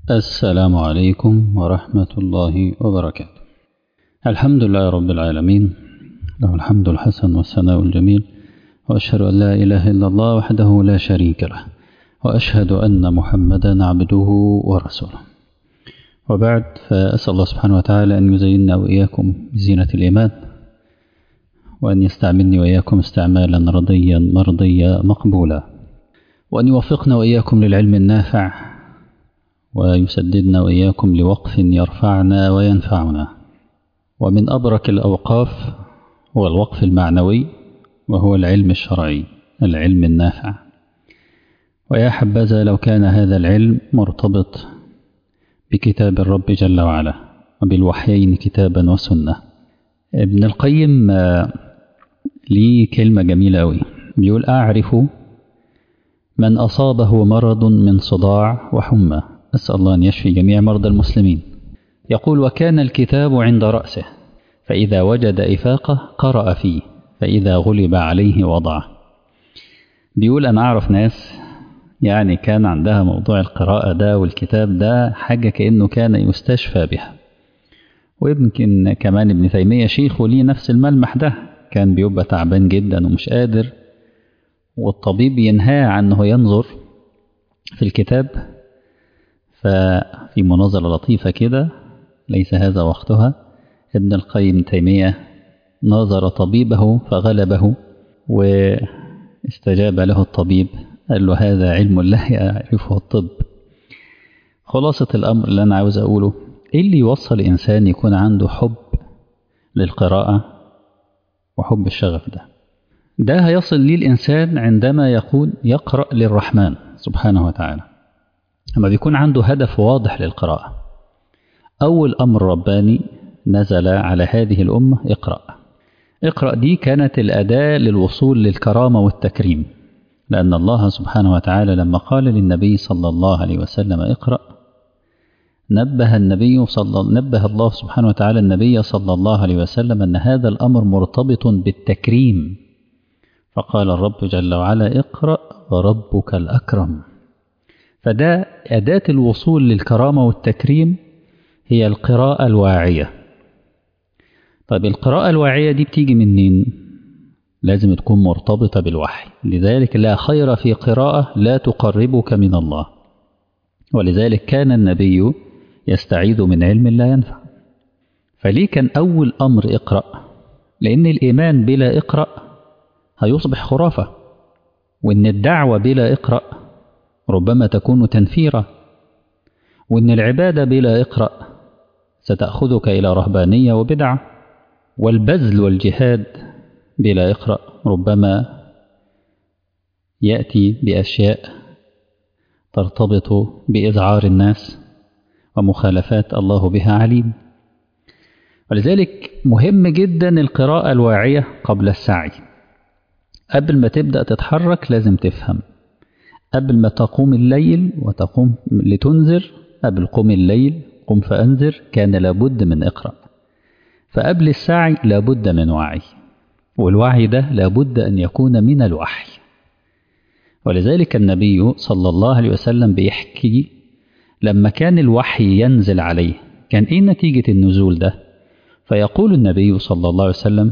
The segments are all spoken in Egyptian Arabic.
السلام عليكم ورحمة الله وبركاته الحمد لله رب العالمين له الحمد الحسن والثناء الجميل وأشهد أن لا إله إلا الله وحده لا شريك له وأشهد أن محمدا عبده ورسوله وبعد فأسأل الله سبحانه وتعالى أن يزيننا وإياكم بزينة الإيمان وأن يستعملني وإياكم استعمالا رضيا مرضيا مقبولا وأن يوفقنا وإياكم للعلم النافع ويسددنا وإياكم لوقف يرفعنا وينفعنا ومن أبرك الأوقاف هو الوقف المعنوي وهو العلم الشرعي العلم النافع ويا حبذا لو كان هذا العلم مرتبط بكتاب الرب جل وعلا وبالوحيين كتابا وسنة ابن القيم ليه كلمة جميلة أوي بيقول أعرف من أصابه مرض من صداع وحمى أسأل الله أن يشفي جميع مرضى المسلمين يقول وكان الكتاب عند رأسه فإذا وجد إفاقة قرأ فيه فإذا غلب عليه وضعه بيقول أنا أعرف ناس يعني كان عندها موضوع القراءة ده والكتاب ده حاجة كأنه كان يستشفى بها ويمكن كمان ابن تيمية شيخه ليه نفس الملمح ده كان بيبقى تعبان جدا ومش قادر والطبيب ينهاه عن أنه ينظر في الكتاب ففي مناظرة لطيفة كده ليس هذا وقتها ابن القيم تيمية ناظر طبيبه فغلبه واستجاب له الطبيب قال له هذا علم لا يعرفه الطب خلاصة الأمر اللي أنا عاوز أقوله إيه اللي يوصل إنسان يكون عنده حب للقراءة وحب الشغف ده ده هيصل ليه الإنسان عندما يكون يقرأ للرحمن سبحانه وتعالى لما بيكون عنده هدف واضح للقراءة أول أمر رباني نزل على هذه الأمة اقرأ اقرأ دي كانت الأداة للوصول للكرامة والتكريم لأن الله سبحانه وتعالى لما قال للنبي صلى الله عليه وسلم اقرأ نبه النبي صلى نبه الله سبحانه وتعالى النبي صلى الله عليه وسلم أن هذا الأمر مرتبط بالتكريم فقال الرب جل وعلا اقرأ وربك الأكرم فده أداة الوصول للكرامة والتكريم هي القراءة الواعية طيب القراءة الواعية دي بتيجي منين؟ لازم تكون مرتبطة بالوحي لذلك لا خير في قراءة لا تقربك من الله ولذلك كان النبي يستعيذ من علم لا ينفع فليه كان أول أمر اقرأ لأن الإيمان بلا اقرأ هيصبح خرافة وإن الدعوة بلا اقرأ ربما تكون تنفيرا وإن العبادة بلا اقرأ ستأخذك إلى رهبانية وبدعة والبذل والجهاد بلا اقرأ ربما يأتي بأشياء ترتبط بإذعار الناس ومخالفات الله بها عليم ولذلك مهم جدا القراءة الواعية قبل السعي قبل ما تبدأ تتحرك لازم تفهم قبل ما تقوم الليل وتقوم لتنذر قبل قوم الليل قم فأنذر كان لابد من اقرأ فقبل السعي لابد من وعي والوعي ده لابد أن يكون من الوحي ولذلك النبي صلى الله عليه وسلم بيحكي لما كان الوحي ينزل عليه كان إيه نتيجة النزول ده فيقول النبي صلى الله عليه وسلم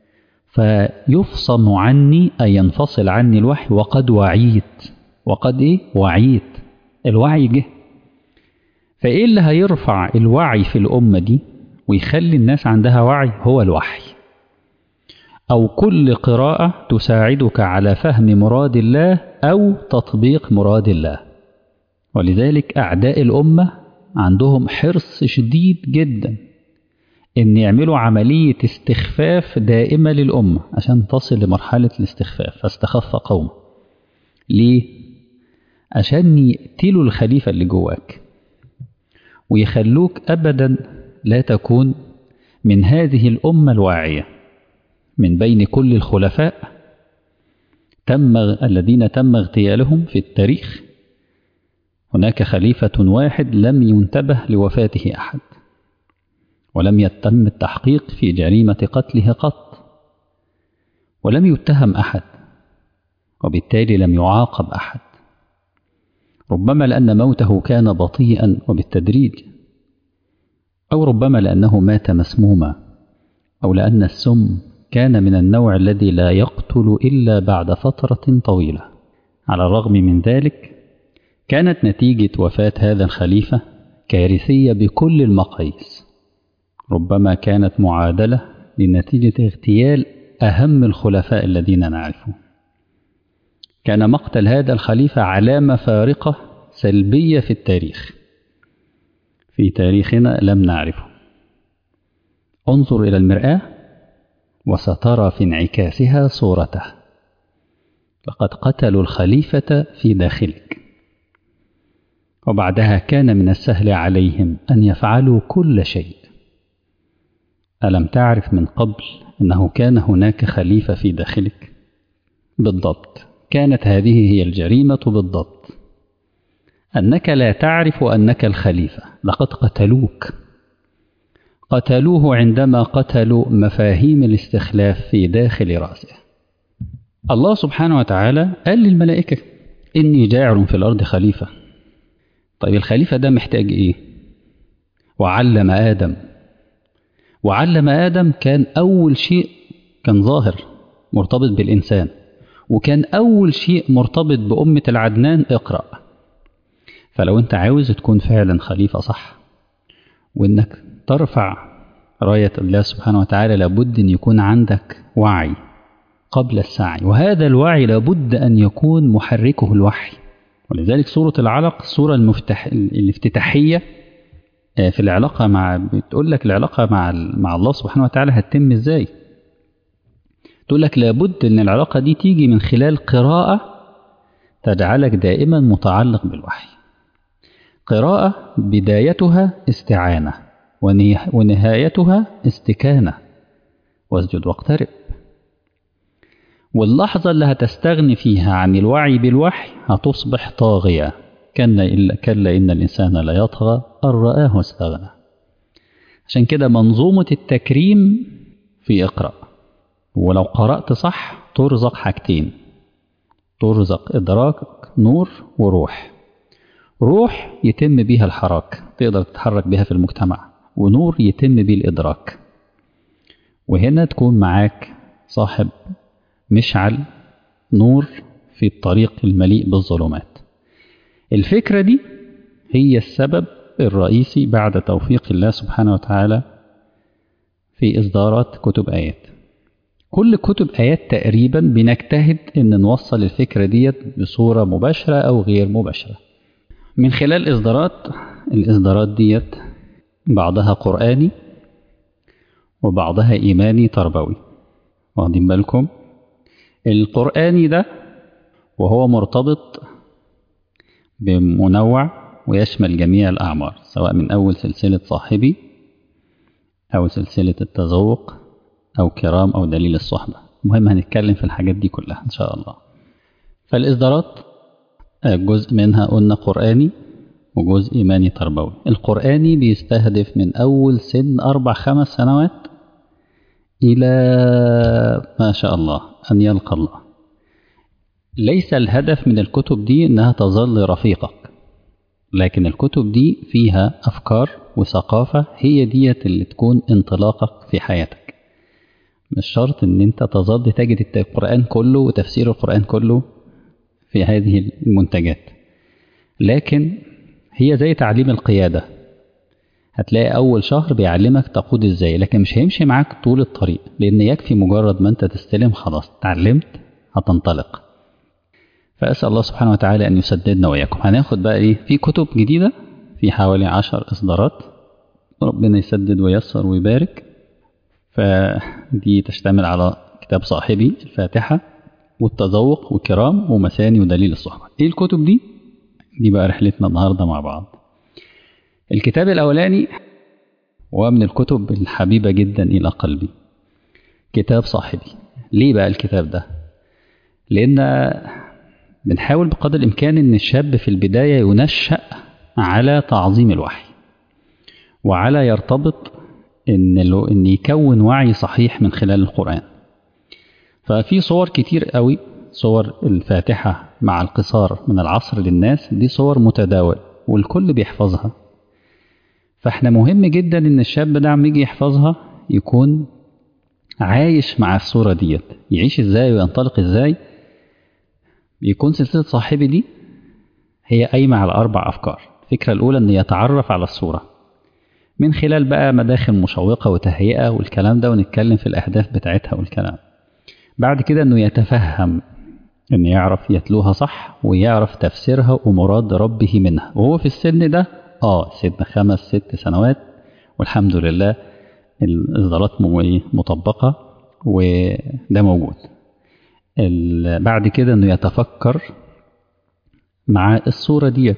فيفصم عني أي ينفصل عني الوحي وقد وعيت وقد إيه وعيت الوعي جه فإيه اللي هيرفع الوعي في الأمة دي ويخلي الناس عندها وعي هو الوحي أو كل قراءة تساعدك على فهم مراد الله أو تطبيق مراد الله ولذلك أعداء الأمة عندهم حرص شديد جدا إن يعملوا عملية استخفاف دائمة للأمة عشان تصل لمرحلة الاستخفاف فاستخف قوم ليه؟ عشان يقتلوا الخليفة اللي جواك ويخلوك أبدا لا تكون من هذه الأمة الواعية من بين كل الخلفاء تم الذين تم اغتيالهم في التاريخ هناك خليفة واحد لم ينتبه لوفاته أحد ولم يتم التحقيق في جريمة قتله قط ولم يتهم أحد وبالتالي لم يعاقب أحد ربما لأن موته كان بطيئا وبالتدريج أو ربما لأنه مات مسموما أو لأن السم كان من النوع الذي لا يقتل إلا بعد فترة طويلة على الرغم من ذلك كانت نتيجة وفاة هذا الخليفة كارثية بكل المقاييس ربما كانت معادلة لنتيجة اغتيال أهم الخلفاء الذين نعرفهم كان مقتل هذا الخليفة علامة فارقة سلبية في التاريخ في تاريخنا لم نعرفه انظر إلى المرآة وسترى في انعكاسها صورته لقد قتلوا الخليفة في داخلك وبعدها كان من السهل عليهم أن يفعلوا كل شيء ألم تعرف من قبل أنه كان هناك خليفة في داخلك بالضبط كانت هذه هي الجريمة بالضبط أنك لا تعرف أنك الخليفة لقد قتلوك قتلوه عندما قتلوا مفاهيم الاستخلاف في داخل رأسه الله سبحانه وتعالى قال للملائكة إني جاعل في الأرض خليفة طيب الخليفة ده محتاج إيه وعلم آدم وعلم آدم كان أول شيء كان ظاهر مرتبط بالإنسان وكان أول شيء مرتبط بأمة العدنان اقرأ فلو أنت عاوز تكون فعلا خليفة صح وإنك ترفع راية الله سبحانه وتعالى لابد أن يكون عندك وعي قبل السعي وهذا الوعي لابد أن يكون محركه الوحي ولذلك سورة العلق السورة المفتح الافتتاحية في العلاقة مع بتقول لك العلاقة مع مع الله سبحانه وتعالى هتتم ازاي تقول لك لابد ان العلاقة دي تيجي من خلال قراءة تجعلك دائما متعلق بالوحي قراءة بدايتها استعانة ونهايتها استكانة واسجد واقترب واللحظة اللي هتستغني فيها عن الوعي بالوحي هتصبح طاغية كلا كلا إن الإنسان لا يطغى أن رآه استغنى عشان كده منظومة التكريم في اقرأ ولو قرأت صح ترزق حاجتين ترزق إدراك نور وروح روح يتم بيها الحراك تقدر تتحرك بها في المجتمع ونور يتم بيه الإدراك وهنا تكون معاك صاحب مشعل نور في الطريق المليء بالظلمات الفكرة دي هي السبب الرئيسي بعد توفيق الله سبحانه وتعالى في إصدارات كتب آيات كل كتب آيات تقريبا بنجتهد إن نوصل الفكرة ديت بصورة مباشرة أو غير مباشرة من خلال إصدارات الإصدارات ديت بعضها قرآني وبعضها إيماني تربوي واخدين بالكم القرآني ده وهو مرتبط بمنوع ويشمل جميع الأعمار سواء من أول سلسلة صاحبي أو سلسلة التذوق أو كرام أو دليل الصحبة المهم هنتكلم في الحاجات دي كلها إن شاء الله فالإصدارات جزء منها قلنا قرآني وجزء إيماني تربوي القرآني بيستهدف من أول سن أربع خمس سنوات إلى ما شاء الله أن يلقى الله ليس الهدف من الكتب دي إنها تظل رفيقك لكن الكتب دي فيها أفكار وثقافة هي ديت اللي تكون انطلاقك في حياتك مش شرط إن أنت تظل تجد القرآن كله وتفسير القرآن كله في هذه المنتجات لكن هي زي تعليم القيادة هتلاقي أول شهر بيعلمك تقود إزاي لكن مش هيمشي معاك طول الطريق لأن يكفي مجرد ما أنت تستلم خلاص اتعلمت هتنطلق فأسأل الله سبحانه وتعالى أن يسددنا وإياكم هناخد بقى إيه في كتب جديدة في حوالي عشر إصدارات ربنا يسدد ويسر ويبارك فدي تشتمل على كتاب صاحبي الفاتحة والتذوق وكرام ومثاني ودليل الصحبة إيه الكتب دي؟ دي بقى رحلتنا النهاردة مع بعض الكتاب الأولاني هو من الكتب الحبيبة جدا إلى قلبي كتاب صاحبي ليه بقى الكتاب ده؟ لأن بنحاول بقدر الإمكان إن الشاب في البداية ينشأ على تعظيم الوحي وعلى يرتبط إن, إن يكون وعي صحيح من خلال القرآن ففي صور كتير قوي صور الفاتحة مع القصار من العصر للناس دي صور متداول والكل بيحفظها فاحنا مهم جدا ان الشاب ده عم يجي يحفظها يكون عايش مع الصورة ديت يعيش ازاي وينطلق ازاي يكون سلسلة صاحبي دي هي قايمة على أربع أفكار الفكرة الأولى أن يتعرف على الصورة من خلال بقى مداخل مشوقة وتهيئة والكلام ده ونتكلم في الأهداف بتاعتها والكلام بعد كده أنه يتفهم أن يعرف يتلوها صح ويعرف تفسيرها ومراد ربه منها وهو في السن ده آه سن خمس ست سنوات والحمد لله الإصدارات مطبقة وده موجود بعد كده أنه يتفكر مع الصورة ديت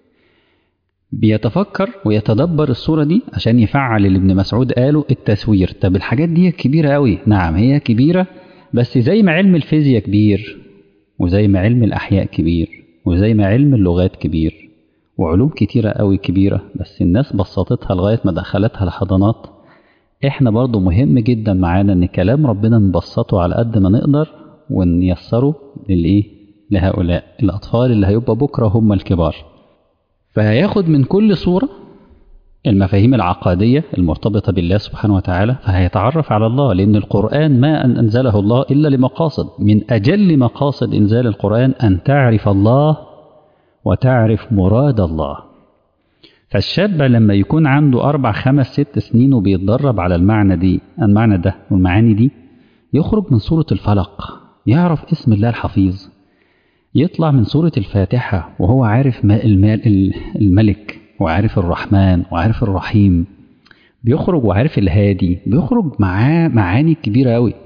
بيتفكر ويتدبر الصورة دي عشان يفعل اللي ابن مسعود قاله التسوير طب الحاجات دي كبيرة قوي نعم هي كبيرة بس زي ما علم الفيزياء كبير وزي ما علم الأحياء كبير وزي ما علم اللغات كبير وعلوم كتيرة قوي كبيرة بس الناس بسطتها لغاية ما دخلتها الحضانات احنا برضو مهم جدا معانا ان كلام ربنا نبسطه على قد ما نقدر ونيسره للايه لهؤلاء الأطفال اللي هيبقى بكرة هم الكبار فهياخد من كل صورة المفاهيم العقادية المرتبطة بالله سبحانه وتعالى فهيتعرف على الله لأن القرآن ما أن أنزله الله إلا لمقاصد من أجل مقاصد إنزال القرآن أن تعرف الله وتعرف مراد الله فالشاب لما يكون عنده أربع خمس ست سنين وبيتدرب على المعنى دي المعنى ده والمعاني دي يخرج من سورة الفلق يعرف اسم الله الحفيظ يطلع من سورة الفاتحة وهو عارف ما المال الملك وعارف الرحمن وعارف الرحيم بيخرج وعارف الهادي بيخرج معاه معاني كبيرة أوي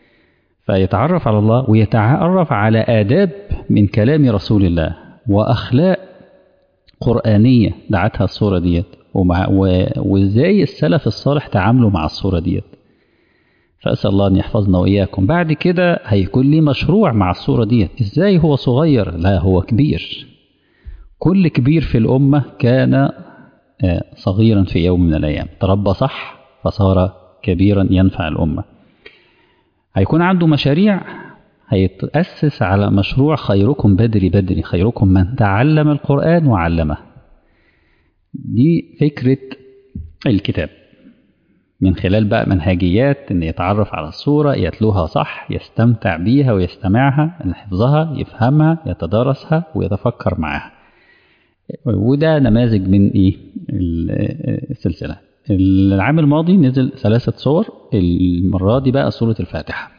فيتعرف على الله ويتعرف على آداب من كلام رسول الله وأخلاق قرآنية دعتها الصورة ديت ومع وإزاي السلف الصالح تعاملوا مع الصورة ديت فأسأل الله أن يحفظنا وإياكم بعد كده هيكون لي مشروع مع الصورة ديت إزاي هو صغير لا هو كبير كل كبير في الأمة كان صغيرا في يوم من الأيام تربى صح فصار كبيرا ينفع الأمة هيكون عنده مشاريع هيتأسس على مشروع خيركم بدري بدري خيركم من تعلم القرآن وعلمه دي فكرة الكتاب من خلال بقى منهجيات ان يتعرف على الصورة يتلوها صح يستمتع بيها ويستمعها حفظها يفهمها يتدارسها ويتفكر معها وده نماذج من ايه السلسلة العام الماضي نزل ثلاثة صور المرة دي بقى سورة الفاتحة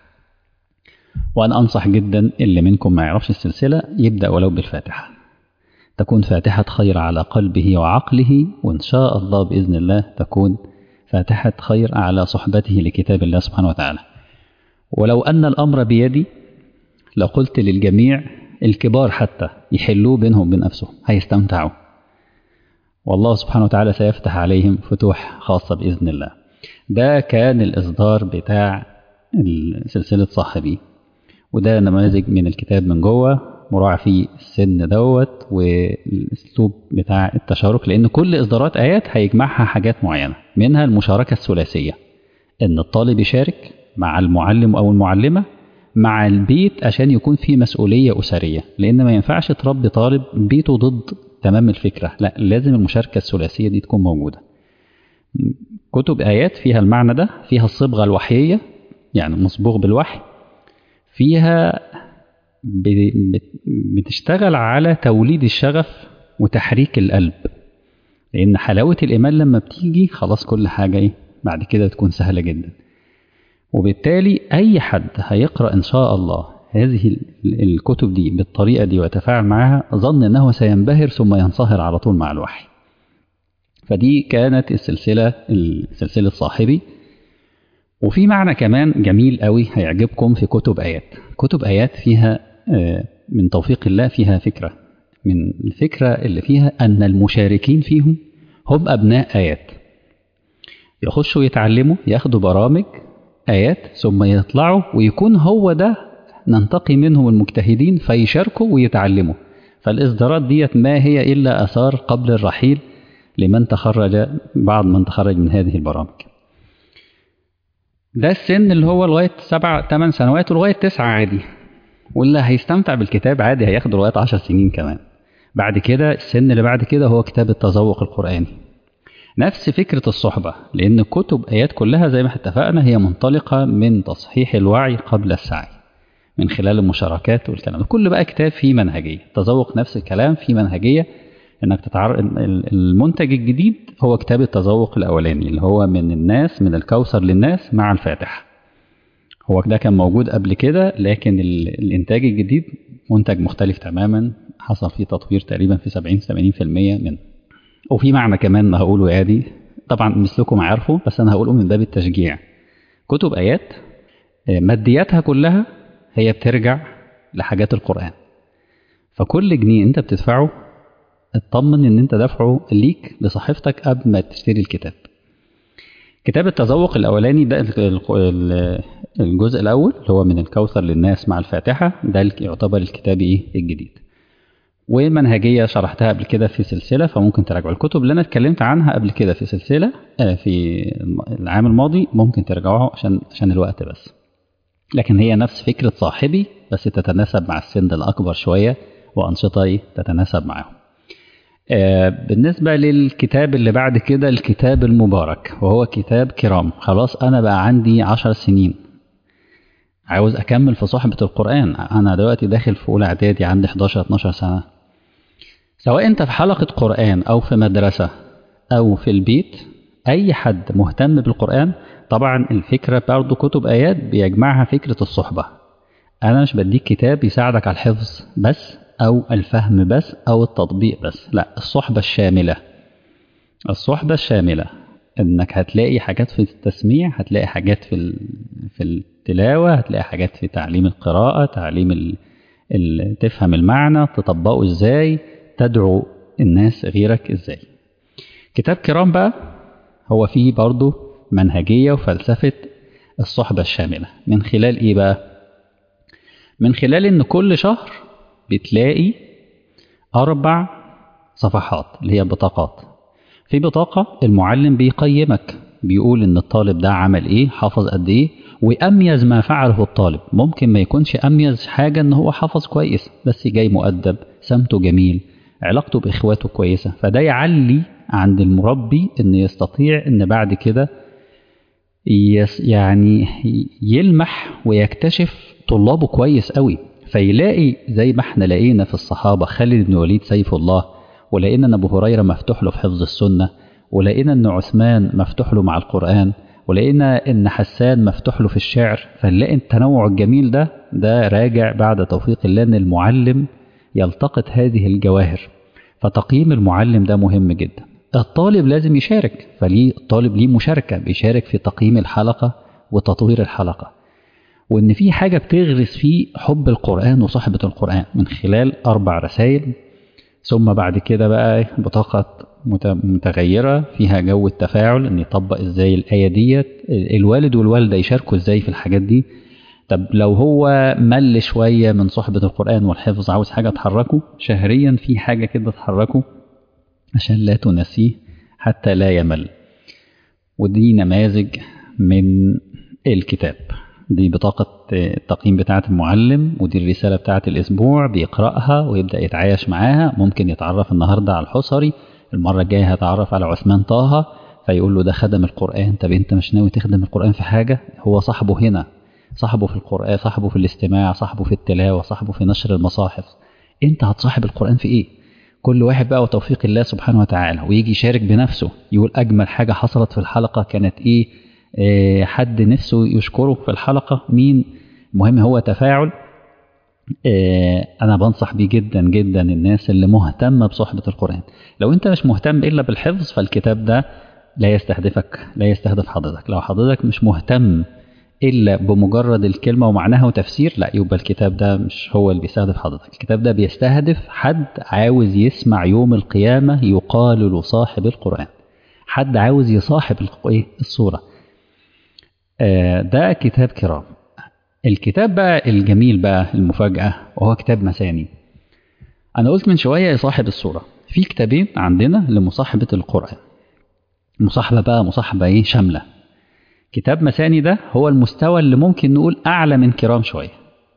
وأنا أنصح جدا اللي منكم ما يعرفش السلسلة يبدأ ولو بالفاتحة تكون فاتحة خير على قلبه وعقله وإن شاء الله بإذن الله تكون فاتحة خير على صحبته لكتاب الله سبحانه وتعالى ولو أن الأمر بيدي لقلت للجميع الكبار حتى يحلوه بينهم وبين نفسهم هيستمتعوا والله سبحانه وتعالى سيفتح عليهم فتوح خاصة بإذن الله ده كان الإصدار بتاع سلسلة صاحبي وده نماذج من الكتاب من جوه مراعى فيه السن دوت والاسلوب بتاع التشارك لان كل اصدارات ايات هيجمعها حاجات معينه منها المشاركه الثلاثيه ان الطالب يشارك مع المعلم او المعلمه مع البيت عشان يكون في مسؤوليه اسريه لان ما ينفعش تربي طالب بيته ضد تمام الفكره لا لازم المشاركه الثلاثيه دي تكون موجوده كتب ايات فيها المعنى ده فيها الصبغه الوحييه يعني مصبوغ بالوحي فيها بتشتغل على توليد الشغف وتحريك القلب لأن حلاوة الإيمان لما بتيجي خلاص كل حاجة إيه بعد كده تكون سهلة جدا وبالتالي أي حد هيقرأ إن شاء الله هذه الكتب دي بالطريقة دي ويتفاعل معها ظن أنه سينبهر ثم ينصهر على طول مع الوحي فدي كانت السلسلة السلسلة صاحبي وفي معنى كمان جميل قوي هيعجبكم في كتب آيات كتب آيات فيها من توفيق الله فيها فكرة من الفكرة اللي فيها أن المشاركين فيهم هم أبناء آيات يخشوا يتعلموا ياخدوا برامج آيات ثم يطلعوا ويكون هو ده ننتقي منهم المجتهدين فيشاركوا ويتعلموا فالإصدارات ديت ما هي إلا أثار قبل الرحيل لمن تخرج بعض من تخرج من هذه البرامج ده السن اللي هو لغاية سبع ثمان سنوات ولغاية تسعة عادي واللي هيستمتع بالكتاب عادي هياخد لغايه 10 سنين كمان بعد كده السن اللي بعد كده هو كتاب التذوق القرآني نفس فكرة الصحبة لأن كتب آيات كلها زي ما اتفقنا هي منطلقة من تصحيح الوعي قبل السعي من خلال المشاركات والكلام كل بقى كتاب فيه منهجية تذوق نفس الكلام فيه منهجية انك تتعر... المنتج الجديد هو كتاب التذوق الاولاني اللي هو من الناس من الكوثر للناس مع الفاتح هو ده كان موجود قبل كده لكن ال... الانتاج الجديد منتج مختلف تماما حصل فيه تطوير تقريبا في 70 80% منه وفي معنى كمان هقوله عادي طبعا مثلكم عارفه بس انا هقوله من باب التشجيع كتب ايات مادياتها كلها هي بترجع لحاجات القران فكل جنيه انت بتدفعه اطمن ان انت دافعه ليك لصحيفتك قبل ما تشتري الكتاب كتاب التذوق الاولاني ده الجزء الاول اللي هو من الكوثر للناس مع الفاتحه ده يعتبر الكتاب ايه الجديد ومنهجيه شرحتها قبل كده في سلسله فممكن تراجعوا الكتب اللي انا اتكلمت عنها قبل كده في سلسله في العام الماضي ممكن ترجعوها عشان عشان الوقت بس لكن هي نفس فكره صاحبي بس تتناسب مع السن الاكبر شويه وانشطه تتناسب معاهم بالنسبة للكتاب اللي بعد كده الكتاب المبارك وهو كتاب كرام خلاص أنا بقى عندي عشر سنين عاوز أكمل في صحبة القرآن أنا دلوقتي داخل في أولى إعدادي عندي 11 12 سنة سواء أنت في حلقة قرآن أو في مدرسة أو في البيت أي حد مهتم بالقرآن طبعا الفكرة برضه كتب آيات بيجمعها فكرة الصحبة أنا مش بديك كتاب يساعدك على الحفظ بس أو الفهم بس أو التطبيق بس لا الصحبة الشاملة الصحبة الشاملة إنك هتلاقي حاجات في التسميع هتلاقي حاجات في في التلاوة هتلاقي حاجات في تعليم القراءة تعليم ال... ال... تفهم المعنى تطبقه إزاي تدعو الناس غيرك إزاي كتاب كرام بقى هو فيه برضه منهجية وفلسفة الصحبة الشاملة من خلال إيه بقى من خلال إن كل شهر بتلاقي أربع صفحات اللي هي بطاقات في بطاقة المعلم بيقيمك بيقول إن الطالب ده عمل إيه حافظ قد إيه وأميز ما فعله الطالب ممكن ما يكونش أميز حاجة إن هو حافظ كويس بس جاي مؤدب سمته جميل علاقته بإخواته كويسة فده يعلي عند المربي إن يستطيع إن بعد كده يعني يلمح ويكتشف طلابه كويس قوي فيلاقي زي ما احنا لقينا في الصحابة خالد بن وليد سيف الله ولقينا ان ابو هريرة مفتوح له في حفظ السنة ولقينا ان عثمان مفتوح له مع القرآن ولقينا ان حسان مفتوح له في الشعر فنلاقي التنوع الجميل ده ده راجع بعد توفيق الله ان المعلم يلتقط هذه الجواهر فتقييم المعلم ده مهم جدا الطالب لازم يشارك فليه الطالب ليه مشاركة بيشارك في تقييم الحلقة وتطوير الحلقة وإن في حاجة بتغرس فيه حب القرآن وصحبة القرآن من خلال أربع رسائل ثم بعد كده بقى بطاقة متغيرة فيها جو التفاعل إن يطبق إزاي الآية ديت الوالد والوالدة يشاركوا إزاي في الحاجات دي طب لو هو مل شوية من صحبة القرآن والحفظ عاوز حاجة تحركه شهريا في حاجة كده تحركه عشان لا تنسيه حتى لا يمل ودي نماذج من الكتاب دي بطاقة التقييم بتاعة المعلم ودي الرسالة بتاعة الأسبوع بيقرأها ويبدأ يتعايش معاها ممكن يتعرف النهاردة على الحصري المرة الجاية هيتعرف على عثمان طه فيقول له ده خدم القرآن طب أنت مش ناوي تخدم القرآن في حاجة هو صاحبه هنا صاحبه في القرآن صاحبه في الاستماع صاحبه في التلاوة صاحبه في نشر المصاحف أنت هتصاحب القرآن في إيه كل واحد بقى وتوفيق الله سبحانه وتعالى ويجي يشارك بنفسه يقول أجمل حاجة حصلت في الحلقة كانت إيه إيه حد نفسه يشكره في الحلقة مين المهم هو تفاعل إيه أنا بنصح بيه جدا جدا الناس اللي مهتمة بصحبة القرآن لو أنت مش مهتم إلا بالحفظ فالكتاب ده لا يستهدفك لا يستهدف حضرتك لو حضرتك مش مهتم إلا بمجرد الكلمة ومعناها وتفسير لا يبقى الكتاب ده مش هو اللي بيستهدف حضرتك الكتاب ده بيستهدف حد عاوز يسمع يوم القيامة يقال لصاحب القرآن حد عاوز يصاحب الصورة ده كتاب كرام الكتاب بقى الجميل بقى المفاجأة وهو كتاب مساني أنا قلت من شوية صاحب الصورة في كتابين عندنا لمصاحبة القرآن مصاحبة بقى مصاحبة إيه شاملة كتاب مساني ده هو المستوى اللي ممكن نقول أعلى من كرام شوية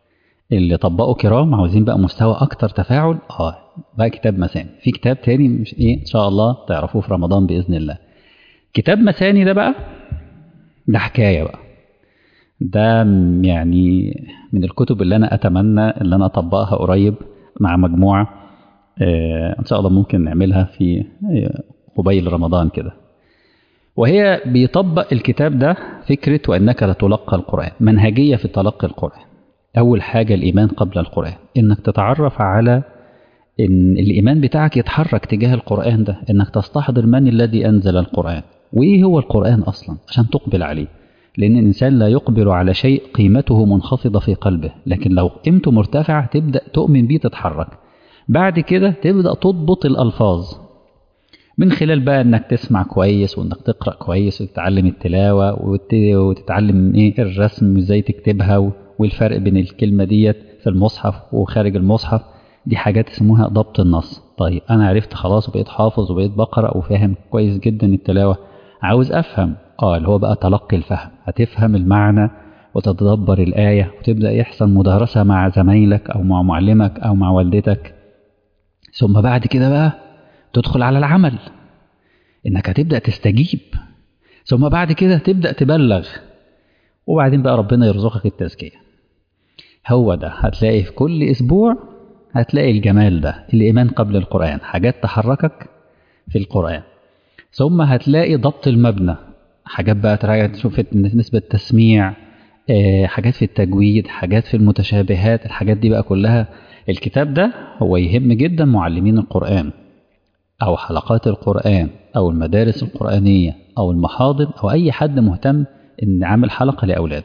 اللي طبقوا كرام عاوزين بقى مستوى اكتر تفاعل اه بقى كتاب مثاني في كتاب تاني مش ايه ان شاء الله تعرفوه في رمضان باذن الله كتاب مثاني ده بقى ده حكايه بقى ده م- يعني من الكتب اللي انا اتمنى اللي انا اطبقها قريب مع مجموعه آه ان شاء الله ممكن نعملها في آه، قبيل رمضان كده وهي بيطبق الكتاب ده فكرة وأنك لتلقى القرآن منهجية في تلقي القرآن أول حاجة الإيمان قبل القرآن إنك تتعرف على إن الإيمان بتاعك يتحرك تجاه القرآن ده إنك تستحضر من الذي أنزل القرآن وإيه هو القرآن أصلا عشان تقبل عليه لأن الإنسان لا يقبل على شيء قيمته منخفضة في قلبه لكن لو قيمته مرتفعة تبدأ تؤمن بيه تتحرك بعد كده تبدأ تضبط الألفاظ من خلال بقى انك تسمع كويس وانك تقرا كويس وتتعلم التلاوه وت- وتتعلم ايه الرسم وازاي تكتبها و- والفرق بين الكلمه ديت في المصحف وخارج المصحف دي حاجات اسمها ضبط النص طيب انا عرفت خلاص وبقيت حافظ وبقيت بقرا وفاهم كويس جدا التلاوه عاوز افهم اه اللي هو بقى تلقي الفهم هتفهم المعنى وتتدبر الايه وتبدا يحصل مدارسه مع زمايلك او مع معلمك او مع والدتك ثم بعد كده بقى تدخل على العمل انك هتبدا تستجيب ثم بعد كده تبدا تبلغ وبعدين بقى ربنا يرزقك التزكيه هو ده هتلاقي في كل اسبوع هتلاقي الجمال ده الايمان قبل القران حاجات تحركك في القران ثم هتلاقي ضبط المبنى حاجات بقى تراجع تشوف نسبه تسميع آه، حاجات في التجويد حاجات في المتشابهات الحاجات دي بقى كلها الكتاب ده هو يهم جدا معلمين القرآن أو حلقات القرآن أو المدارس القرآنية أو المحاضر أو أي حد مهتم إن عامل حلقة لأولاده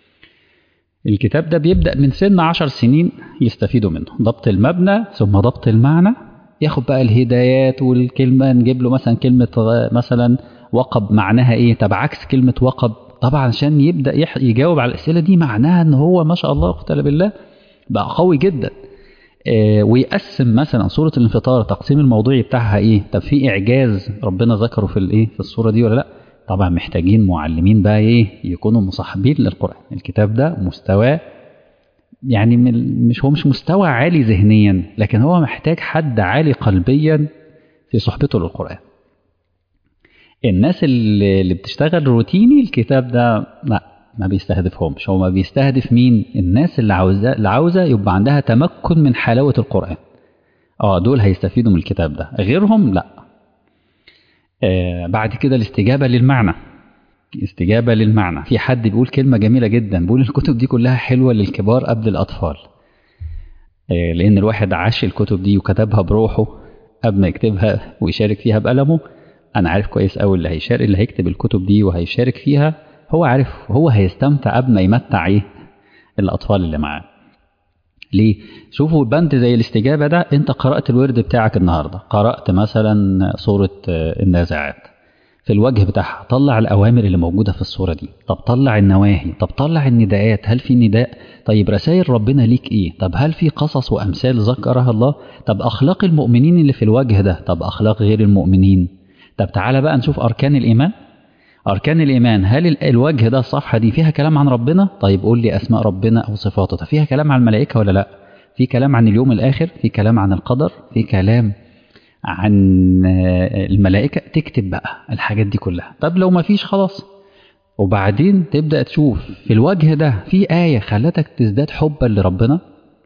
الكتاب ده بيبدأ من سن عشر سنين يستفيدوا منه ضبط المبنى ثم ضبط المعنى ياخد بقى الهدايات والكلمة نجيب له مثلا كلمة غ- مثلا وقب معناها ايه طب عكس كلمة وقب طبعا عشان يبدأ يح- يجاوب على الأسئلة دي معناها ان هو ما شاء الله اختل بالله بقى قوي جدا آه، ويقسم مثلا سورة الانفطار تقسيم الموضوعي بتاعها ايه طب في اعجاز ربنا ذكره في الايه في السورة دي ولا لا طبعا محتاجين معلمين بقى ايه يكونوا مصاحبين للقرآن الكتاب ده مستواه يعني من- مش هو مش مستوى عالي ذهنيا لكن هو محتاج حد عالي قلبيا في صحبته للقرآن الناس اللي اللي بتشتغل روتيني الكتاب ده لا ما بيستهدفهمش هو ما بيستهدف مين الناس اللي عاوزة اللي عاوزة يبقى عندها تمكن من حلاوة القرآن اه دول هيستفيدوا من الكتاب ده غيرهم لا آه بعد كده الاستجابة للمعنى استجابة للمعنى في حد بيقول كلمة جميلة جدا بيقول الكتب دي كلها حلوة للكبار قبل الأطفال آه، لأن الواحد عاش الكتب دي وكتبها بروحه قبل ما يكتبها ويشارك فيها بقلمه أنا عارف كويس أوي اللي هيشارك اللي هيكتب الكتب دي وهيشارك فيها هو عارف هو هيستمتع قبل ما يمتع إيه الأطفال اللي معاه ليه؟ شوفوا بند زي الاستجابة ده أنت قرأت الورد بتاعك النهاردة قرأت مثلا سورة آه، النازعات في الوجه بتاعها طلع الأوامر اللي موجودة في الصورة دي طب طلع النواهي طب طلع النداءات هل في نداء طيب رسائل ربنا ليك إيه طب هل في قصص وأمثال ذكرها الله طب أخلاق المؤمنين اللي في الوجه ده طب أخلاق غير المؤمنين طب تعالى بقى نشوف أركان الإيمان أركان الإيمان هل ال- الوجه ده الصفحة دي فيها كلام عن ربنا طيب قول لي أسماء ربنا أو صفاته طب فيها كلام عن الملائكة ولا لا في كلام عن اليوم الآخر في كلام عن القدر في كلام عن آه، الملائكة تكتب بقى الحاجات دي كلها طب لو ما فيش خلاص وبعدين تبدأ تشوف في الوجه ده في آية خلتك تزداد حبا لربنا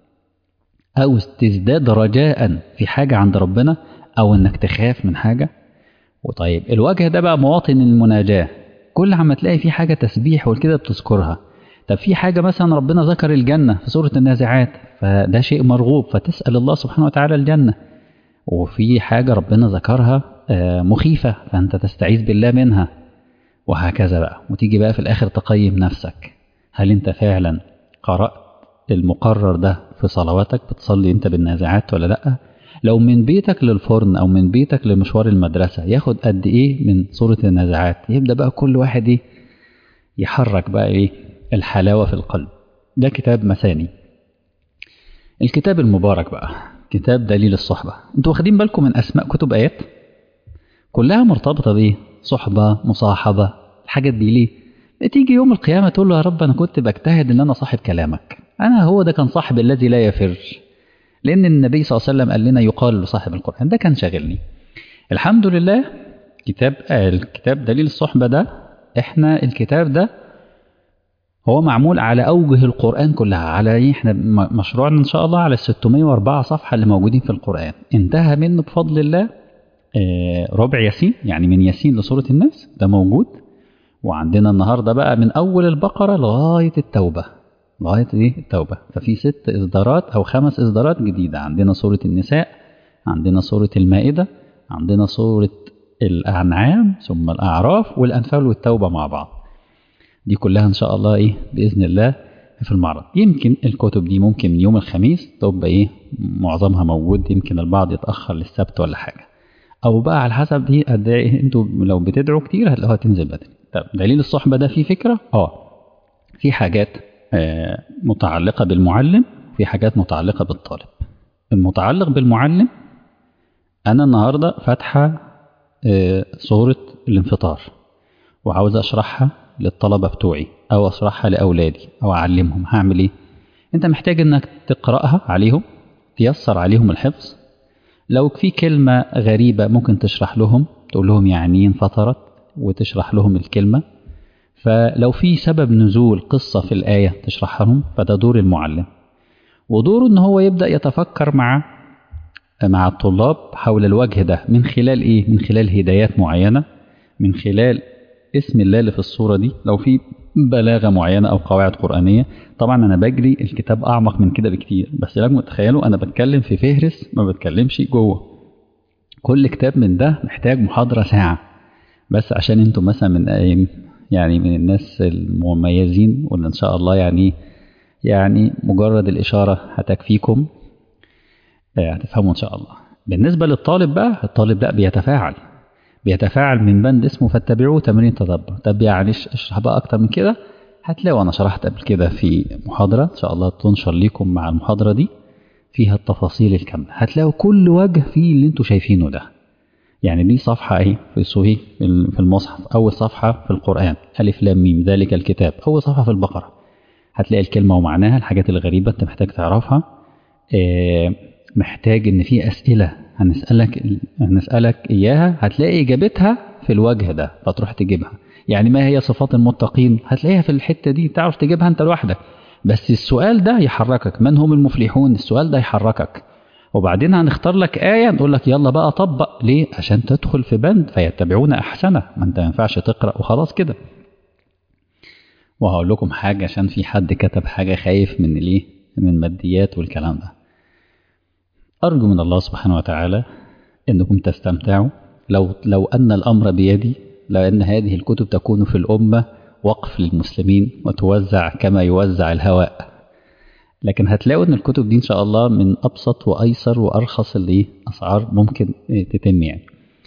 أو تزداد رجاء في حاجة عند ربنا أو إنك تخاف من حاجة وطيب الوجه ده بقى مواطن المناجاة كل عما تلاقي في حاجة تسبيح وكده بتذكرها طب في حاجة مثلا ربنا ذكر الجنة في سورة النازعات فده شيء مرغوب فتسأل الله سبحانه وتعالى الجنة وفي حاجة ربنا ذكرها آه، مخيفة فأنت تستعيذ بالله منها وهكذا بقى وتيجي بقى في الآخر تقيم نفسك هل أنت فعلا قرأت المقرر ده في صلواتك بتصلي أنت بالنازعات ولا لأ لو من بيتك للفرن أو من بيتك لمشوار المدرسة ياخد قد إيه من سورة النازعات يبدأ بقى كل واحد إيه يحرك بقى إيه الحلاوة في القلب ده كتاب مثاني الكتاب المبارك بقى كتاب دليل الصحبة انتوا واخدين بالكم من أسماء كتب آيات كلها مرتبطة بإيه صحبة مصاحبة الحاجات دي ليه تيجي يوم القيامة تقول له يا رب أنا كنت بجتهد إن أنا صاحب كلامك أنا هو ده كان صاحب الذي لا يفر لأن النبي صلى الله عليه وسلم قال لنا يقال لصاحب القرآن ده كان شاغلني الحمد لله كتاب آه الكتاب دليل الصحبة ده احنا الكتاب ده هو معمول على أوجه القرآن كلها على ايه احنا مشروعنا إن شاء الله على 604 صفحة اللي موجودين في القرآن انتهى منه بفضل الله آه ربع ياسين يعني من ياسين لسورة الناس ده موجود وعندنا النهاردة بقى من أول البقرة لغاية التوبة لغاية ايه التوبة ففي ست إصدارات أو خمس إصدارات جديدة عندنا سورة النساء عندنا سورة المائدة عندنا سورة الأنعام ثم الأعراف والأنفال والتوبة مع بعض دي كلها إن شاء الله إيه بإذن الله في المعرض يمكن الكتب دي ممكن من يوم الخميس تبقى إيه معظمها موجود يمكن البعض يتأخر للسبت ولا حاجة أو بقى على حسب دي قد إيه أنتوا لو بتدعوا كتير هتلاقوها تنزل بدري طب دليل الصحبة ده فيه فكرة؟ آه في حاجات آه متعلقة بالمعلم في حاجات متعلقة بالطالب المتعلق بالمعلم أنا النهاردة فاتحة آه صورة الانفطار وعاوز أشرحها للطلبة بتوعي أو أشرحها لأولادي أو أعلمهم هعمل إيه؟ أنت محتاج إنك تقرأها عليهم تيسر عليهم الحفظ لو في كلمة غريبة ممكن تشرح لهم تقول لهم يعني انفطرت وتشرح لهم الكلمة فلو في سبب نزول قصة في الآية تشرحها لهم فده دور المعلم ودوره ان هو يبدأ يتفكر مع مع الطلاب حول الوجه ده من خلال ايه من خلال هدايات معينة من خلال اسم الله اللي في الصورة دي لو في بلاغة معينة أو قواعد قرآنية طبعا أنا بجري الكتاب أعمق من كده بكتير بس لازم تخيلوا أنا بتكلم في فهرس ما بتكلمش جوه كل كتاب من ده محتاج محاضرة ساعة بس عشان انتم مثلا من يعني من الناس المميزين واللي ان شاء الله يعني يعني مجرد الإشارة هتكفيكم هتفهموا إن شاء الله بالنسبة للطالب بقى الطالب لا بيتفاعل بيتفاعل من بند اسمه فاتبعوه تمرين تدبر طب يعني اشرح بقى أكتر من كده هتلاقوا أنا شرحت قبل كده في محاضرة إن شاء الله تنشر لكم مع المحاضرة دي فيها التفاصيل الكاملة هتلاقوا كل وجه فيه اللي انتوا شايفينه ده يعني دي صفحة اهي في الصهي في المصحف أول صفحة في القرآن ألف لام ميم ذلك الكتاب أول صفحة في البقرة هتلاقي الكلمة ومعناها الحاجات الغريبة أنت محتاج تعرفها اه محتاج إن في أسئلة هنسألك هنسألك إياها هتلاقي إجابتها في الوجه ده فتروح تجيبها يعني ما هي صفات المتقين هتلاقيها في الحتة دي تعرف تجيبها أنت لوحدك بس السؤال ده يحركك من هم المفلحون السؤال ده يحركك وبعدين هنختار لك آية نقول لك يلا بقى طبق ليه عشان تدخل في بند فيتبعون أحسنه ما أنت ما ينفعش تقرأ وخلاص كده وهقول لكم حاجة عشان في حد كتب حاجة خايف من الايه من الماديات والكلام ده أرجو من الله سبحانه وتعالى أنكم تستمتعوا لو لو أن الأمر بيدي لأن هذه الكتب تكون في الأمة وقف للمسلمين وتوزع كما يوزع الهواء لكن هتلاقوا أن الكتب دي إن شاء الله من أبسط وأيسر وأرخص اللي أسعار ممكن تتم يعني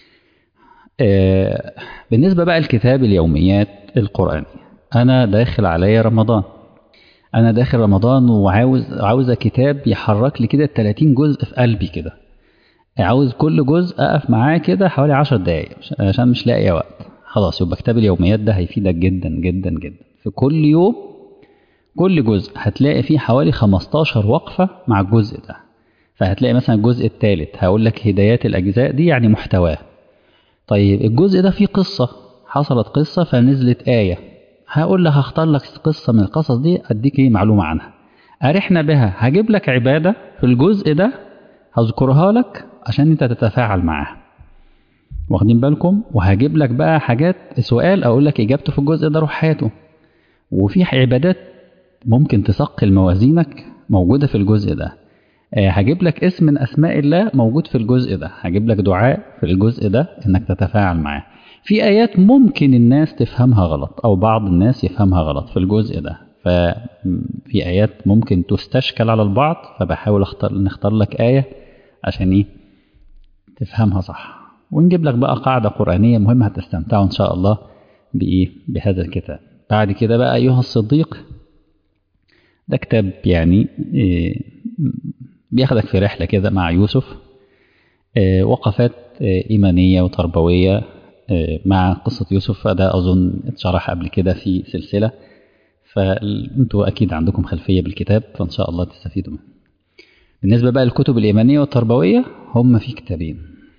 آه بالنسبة بقى لكتاب اليوميات القرآني أنا داخل عليا رمضان أنا داخل رمضان وعاوز عاوزة كتاب يحرك لي كده 30 جزء في قلبي كده عاوز كل جزء أقف معاه كده حوالي 10 دقايق عشان مش لاقي وقت خلاص يبقى كتاب اليوميات ده هيفيدك جدا جدا جدا في كل يوم كل جزء هتلاقي فيه حوالي 15 وقفة مع الجزء ده فهتلاقي مثلا الجزء الثالث هقول لك هدايات الأجزاء دي يعني محتواه طيب الجزء ده فيه قصة حصلت قصة فنزلت آية هقول لك هختار لك قصة من القصص دي أديك إيه معلومة عنها أرحنا بها هجيب لك عبادة في الجزء ده هذكرها لك عشان أنت تتفاعل معاها واخدين بالكم وهجيب لك بقى حاجات سؤال أقول لك إجابته في الجزء ده روح حياته وفي عبادات ممكن تثقل موازينك موجودة في الجزء ده أه هجيب لك اسم من أسماء الله موجود في الجزء ده هجيب لك دعاء في الجزء ده إنك تتفاعل معاه في آيات ممكن الناس تفهمها غلط أو بعض الناس يفهمها غلط في الجزء ده ففي آيات ممكن تستشكل على البعض فبحاول أختار نختار لك آية عشان إيه تفهمها صح ونجيب لك بقى قاعدة قرآنية مهمة هتستمتعوا إن شاء الله بإيه بهذا الكتاب بعد كده بقى أيها الصديق ده كتاب يعني إيه بياخدك في رحلة كده مع يوسف إيه وقفات إيه إيمانية وتربوية مع قصة يوسف فده أظن اتشرح قبل كده في سلسلة فانتوا اكيد عندكم خلفيه بالكتاب فان شاء الله تستفيدوا منه بالنسبه بقى للكتب الايمانيه والتربويه هم في كتابين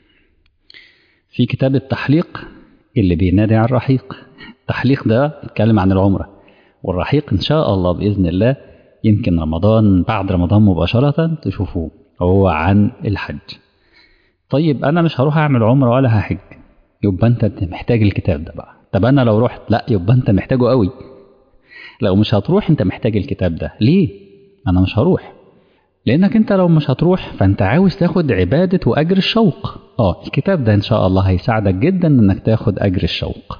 في كتاب التحليق اللي بينادي على الرحيق التحليق ده بيتكلم عن العمره والرحيق ان شاء الله باذن الله يمكن رمضان بعد رمضان مباشره تشوفوه هو عن الحج طيب انا مش هروح اعمل عمره ولا هحج يبقى انت محتاج الكتاب ده بقى طب انا لو رحت لا يبقى انت محتاجه قوي لو مش هتروح انت محتاج الكتاب ده ليه انا مش هروح لانك انت لو مش هتروح فانت عاوز تاخد عباده واجر الشوق اه الكتاب ده ان شاء الله هيساعدك جدا انك تاخد اجر الشوق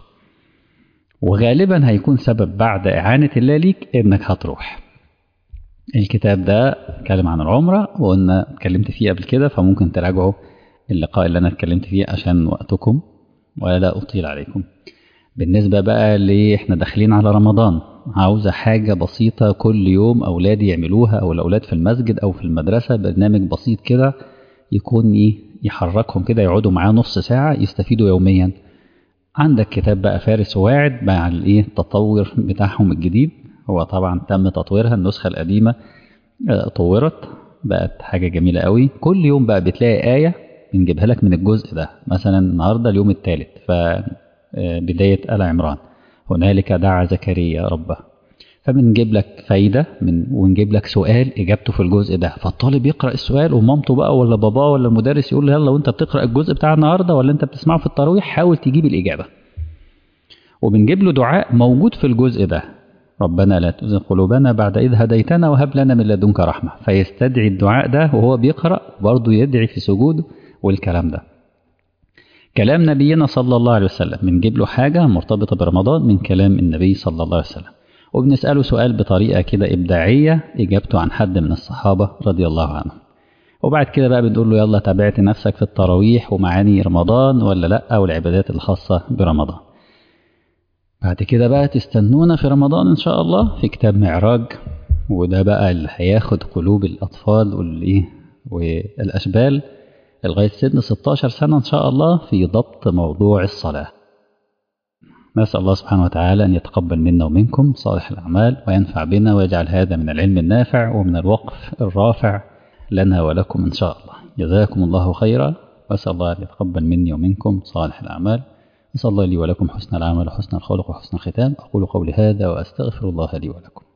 وغالبا هيكون سبب بعد اعانه الله ليك انك هتروح الكتاب ده اتكلم عن العمره وقلنا اتكلمت فيه قبل كده فممكن تراجعوا اللقاء اللي انا اتكلمت فيه عشان وقتكم ولا اطيل عليكم بالنسبه بقى ل احنا داخلين على رمضان عاوزه حاجه بسيطه كل يوم اولادي يعملوها او الاولاد في المسجد او في المدرسه برنامج بسيط كده يكون ايه يحركهم كده يقعدوا معاه نص ساعه يستفيدوا يوميا عندك كتاب بقى فارس وواعد مع الايه التطور بتاعهم الجديد هو طبعا تم تطويرها النسخه القديمه طورت بقت حاجه جميله قوي كل يوم بقى بتلاقي ايه بنجيبها لك من الجزء ده مثلا النهارده اليوم الثالث فبدايه ال عمران هنالك دعا زكريا ربه فبنجيب لك فايده من ونجيب لك سؤال اجابته في الجزء ده فالطالب يقرا السؤال ومامته بقى ولا باباه ولا المدرس يقول له يلا وانت بتقرا الجزء بتاع النهارده ولا انت بتسمعه في التراويح حاول تجيب الاجابه وبنجيب له دعاء موجود في الجزء ده ربنا لا تزغ قلوبنا بعد إذ هديتنا وهب لنا من لدنك رحمة فيستدعي الدعاء ده وهو بيقرأ برضه يدعي في سجوده والكلام ده كلام نبينا صلى الله عليه وسلم بنجيب له حاجة مرتبطة برمضان من كلام النبي صلى الله عليه وسلم وبنسأله سؤال بطريقة كده إبداعية إجابته عن حد من الصحابة رضي الله عنهم وبعد كده بقى بنقول له يلا تابعت نفسك في التراويح ومعاني رمضان ولا لأ والعبادات الخاصة برمضان بعد كده بقى تستنونا في رمضان إن شاء الله في كتاب معراج وده بقى اللي هياخد قلوب الأطفال والإيه والأشبال لغاية سن 16 سنة إن شاء الله في ضبط موضوع الصلاة نسأل الله سبحانه وتعالى أن يتقبل منا ومنكم صالح الأعمال وينفع بنا ويجعل هذا من العلم النافع ومن الوقف الرافع لنا ولكم إن شاء الله جزاكم الله خيرا وأسأل الله أن يتقبل مني ومنكم صالح الأعمال نسأل الله لي ولكم حسن العمل وحسن الخلق وحسن الختام أقول قولي هذا وأستغفر الله لي ولكم